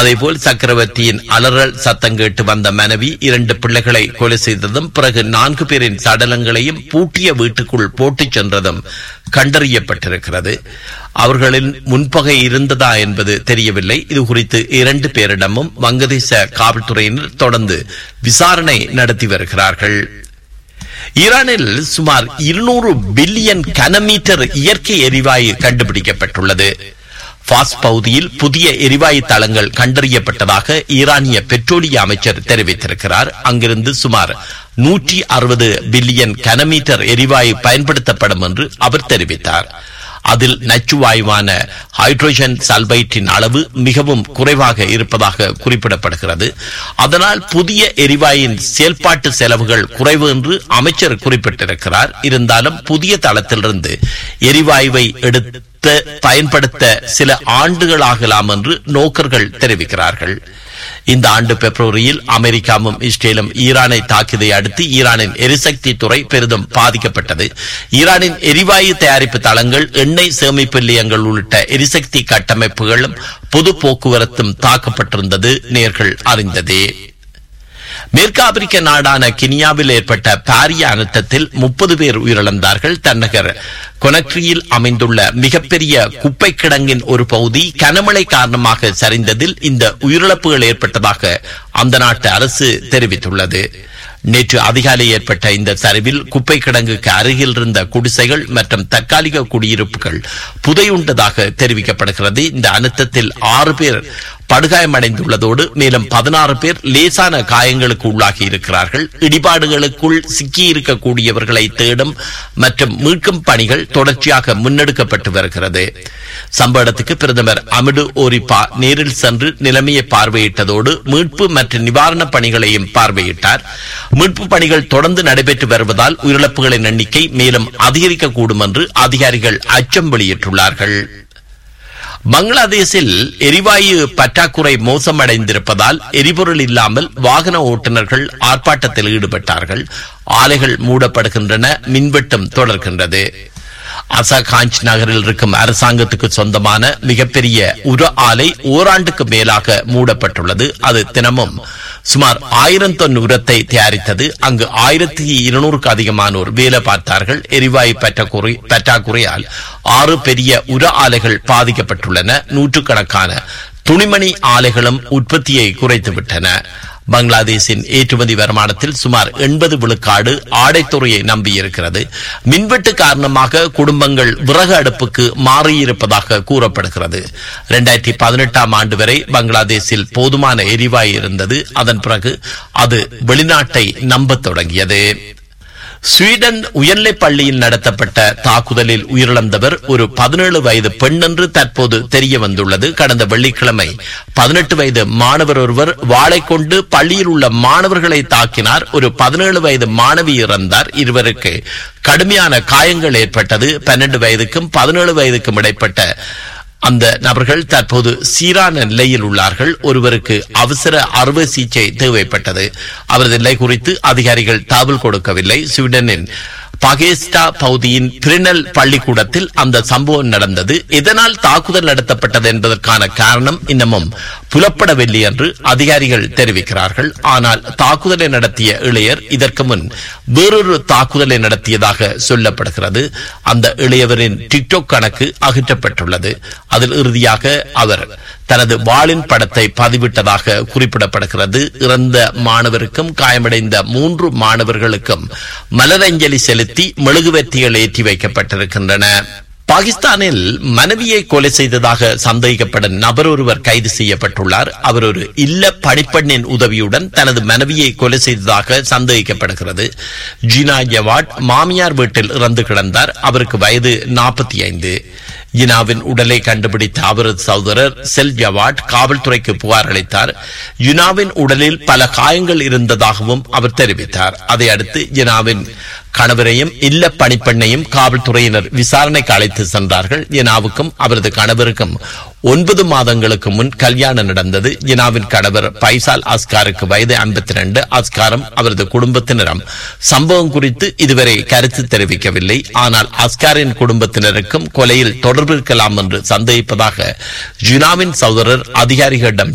அதேபோல் சக்கரவர்த்தியின் அலறல் சத்தம் கேட்டு வந்த மனைவி இரண்டு பிள்ளைகளை கொலை செய்ததும் பிறகு நான்கு பேரின் சடலங்களையும் பூட்டிய வீட்டுக்குள் போட்டுச் சென்றதும் கண்டறியப்பட்டிருக்கிறது அவர்களின் முன்பகை இருந்ததா என்பது தெரியவில்லை இது குறித்து இரண்டு பேரிடமும் வங்கதேச காவல்துறையினர் தொடர்ந்து விசாரணை நடத்தி வருகிறார்கள் ஈரானில் சுமார் இருநூறு பில்லியன் கனமீட்டர் இயற்கை எரிவாயு கண்டுபிடிக்கப்பட்டுள்ளது பாஸ் பகுதியில் புதிய எரிவாயு தளங்கள் கண்டறியப்பட்டதாக ஈரானிய பெட்ரோலிய அமைச்சர் தெரிவித்திருக்கிறார் அங்கிருந்து சுமார் நூற்றி அறுபது பில்லியன் கனமீட்டர் எரிவாயு பயன்படுத்தப்படும் என்று அவர் தெரிவித்தார் அதில் நச்சுவாயுவான ஹைட்ரோஜன் சல்பைட்டின் அளவு மிகவும் குறைவாக இருப்பதாக குறிப்பிடப்படுகிறது அதனால் புதிய எரிவாயின் செயல்பாட்டு செலவுகள் குறைவு என்று அமைச்சர் குறிப்பிட்டிருக்கிறார் இருந்தாலும் புதிய தளத்திலிருந்து எரிவாயுவை எடுத்து பயன்படுத்த சில ஆண்டுகளாகலாம் என்று நோக்கர்கள் தெரிவிக்கிறார்கள் இந்த ஆண்டு பிப்ரவரியில் அமெரிக்காவும் இஸ்ரேலும் ஈரானை தாக்கியதை அடுத்து ஈரானின் எரிசக்தி துறை பெரிதும் பாதிக்கப்பட்டது ஈரானின் எரிவாயு தயாரிப்பு தளங்கள் எண்ணெய் சேமிப்பு நிலையங்கள் உள்ளிட்ட எரிசக்தி கட்டமைப்புகளும் பொது போக்குவரத்தும் தாக்கப்பட்டிருந்தது நேர்கள் அறிந்ததே மேற்கு ஆப்பிரிக்க நாடான கினியாவில் ஏற்பட்ட பாரிய அனர்த்தத்தில் முப்பது பேர் உயிரிழந்தார்கள் தன்னகர் கொனக்ரியில் அமைந்துள்ள மிகப்பெரிய குப்பை கிடங்கின் ஒரு பகுதி கனமழை காரணமாக சரிந்ததில் இந்த உயிரிழப்புகள் ஏற்பட்டதாக அந்த நாட்டு அரசு தெரிவித்துள்ளது நேற்று அதிகாலை ஏற்பட்ட இந்த சரிவில் குப்பை கிடங்குக்கு அருகில் இருந்த குடிசைகள் மற்றும் தற்காலிக குடியிருப்புகள் புதையுண்டதாக தெரிவிக்கப்படுகிறது இந்த அனர்த்தத்தில் ஆறு பேர் படுகாயமடைந்துள்ளதோடு மேலும் பதினாறு பேர் லேசான காயங்களுக்கு உள்ளாகி இருக்கிறார்கள் இடிபாடுகளுக்குள் சிக்கியிருக்கக்கூடியவர்களை தேடும் மற்றும் மீட்கும் பணிகள் தொடர்ச்சியாக முன்னெடுக்கப்பட்டு வருகிறது சம்பவ இடத்துக்கு பிரதமர் அமிடு ஓரிப்பா நேரில் சென்று நிலைமையை பார்வையிட்டதோடு மீட்பு மற்றும் நிவாரணப் பணிகளையும் பார்வையிட்டார் மீட்பு பணிகள் தொடர்ந்து நடைபெற்று வருவதால் உயிரிழப்புகளின் எண்ணிக்கை மேலும் அதிகரிக்கக்கூடும் என்று அதிகாரிகள் அச்சம் வெளியிட்டுள்ளார்கள் பங்களாதேஷில் எரிவாயு பற்றாக்குறை மோசமடைந்திருப்பதால் எரிபொருள் இல்லாமல் வாகன ஓட்டுநர்கள் ஆர்ப்பாட்டத்தில் ஈடுபட்டார்கள் ஆலைகள் மூடப்படுகின்றன மின்வெட்டும் தொடர்கின்றது அசாகாஞ்ச் நகரில் இருக்கும் அரசாங்கத்துக்கு சொந்தமான மிகப்பெரிய உர ஆலை ஓராண்டுக்கு மேலாக மூடப்பட்டுள்ளது அது தினமும் சுமார் ஆயிரம் தொன் உரத்தை தயாரித்தது அங்கு ஆயிரத்தி இருநூறுக்கு அதிகமானோர் வேலை பார்த்தார்கள் எரிவாயு பற்றாக்குறை பற்றாக்குறையால் ஆறு பெரிய உர ஆலைகள் பாதிக்கப்பட்டுள்ளன நூற்றுக்கணக்கான துணிமணி ஆலைகளும் உற்பத்தியை குறைத்துவிட்டன பங்களாதேஷின் ஏற்றுமதி வருமானத்தில் சுமார் எண்பது விழுக்காடு ஆடைத்துறையை நம்பியிருக்கிறது மின்வெட்டு காரணமாக குடும்பங்கள் விறகு அடுப்புக்கு மாறியிருப்பதாக கூறப்படுகிறது இரண்டாயிரத்தி பதினெட்டாம் ஆண்டு வரை பங்களாதேஷில் போதுமான எரிவாயு இருந்தது அதன் பிறகு அது வெளிநாட்டை நம்பத் தொடங்கியது ஸ்வீடன் உயர்நிலைப் பள்ளியில் நடத்தப்பட்ட தாக்குதலில் உயிரிழந்தவர் ஒரு பதினேழு வயது பெண் என்று தற்போது தெரிய வந்துள்ளது கடந்த வெள்ளிக்கிழமை பதினெட்டு வயது மாணவர் ஒருவர் வாளை கொண்டு பள்ளியில் உள்ள மாணவர்களை தாக்கினார் ஒரு பதினேழு வயது மாணவி இறந்தார் இருவருக்கு கடுமையான காயங்கள் ஏற்பட்டது பன்னெண்டு வயதுக்கும் பதினேழு வயதுக்கும் இடைப்பட்ட அந்த நபர்கள் தற்போது சீரான நிலையில் உள்ளார்கள் ஒருவருக்கு அவசர அறுவை சிகிச்சை தேவைப்பட்டது அவரது நிலை குறித்து அதிகாரிகள் தகவல் கொடுக்கவில்லை ஸ்வீடனின் பகேஸ்டா பகுதியின் பிரினல் பள்ளிக்கூடத்தில் அந்த சம்பவம் நடந்தது இதனால் தாக்குதல் நடத்தப்பட்டது என்பதற்கான காரணம் இன்னமும் புலப்படவில்லை என்று அதிகாரிகள் தெரிவிக்கிறார்கள் ஆனால் தாக்குதலை நடத்திய இளையர் இதற்கு முன் வேறொரு தாக்குதலை நடத்தியதாக சொல்லப்படுகிறது அந்த இளையவரின் டிக்டாக் கணக்கு அகற்றப்பட்டுள்ளது அதில் இறுதியாக அவர் தனது வாளின் படத்தை பதிவிட்டதாக குறிப்பிடப்படுகிறது இறந்த மாணவருக்கும் காயமடைந்த மூன்று மாணவர்களுக்கும் மலரஞ்சலி செலுத்தி மெழுகுவர்த்திகள் ஏற்றி வைக்கப்பட்டிருக்கின்றன பாகிஸ்தானில் மனைவியை கொலை செய்ததாக சந்தேகிக்கப்படும் நபர் ஒருவர் கைது செய்யப்பட்டுள்ளார் அவர் ஒரு இல்ல பணிப்பெண்ணின் உதவியுடன் தனது மனைவியை கொலை செய்ததாக சந்தேகிக்கப்படுகிறது ஜினா ஜவாட் மாமியார் வீட்டில் இறந்து கிடந்தார் அவருக்கு வயது நாற்பத்தி ஐந்து ஜினாவின் உடலை கண்டுபிடித்த அவரது சகோதரர் செல் ஜவாட் காவல்துறைக்கு புகார் அளித்தார் ஜினாவின் உடலில் பல காயங்கள் இருந்ததாகவும் அவர் தெரிவித்தார் அதை அடுத்து ஜினாவின் கணவரையும் இல்ல பணிப்பெண்ணையும் காவல்துறையினர் விசாரணைக்கு அழைத்து சென்றார்கள் ஜினாவுக்கும் அவரது கணவருக்கும் ஒன்பது மாதங்களுக்கு முன் கல்யாணம் நடந்தது ஜினாவின் கணவர் பைசால் அஸ்காருக்கு வயது ஐம்பத்தி ரெண்டு அஸ்காரும் அவரது குடும்பத்தினரும் சம்பவம் குறித்து இதுவரை கருத்து தெரிவிக்கவில்லை ஆனால் அஸ்காரின் குடும்பத்தினருக்கும் கொலையில் தொடர்பு இருக்கலாம் என்று சந்தேகிப்பதாக ஜினாவின் சகோதரர் அதிகாரிகளிடம்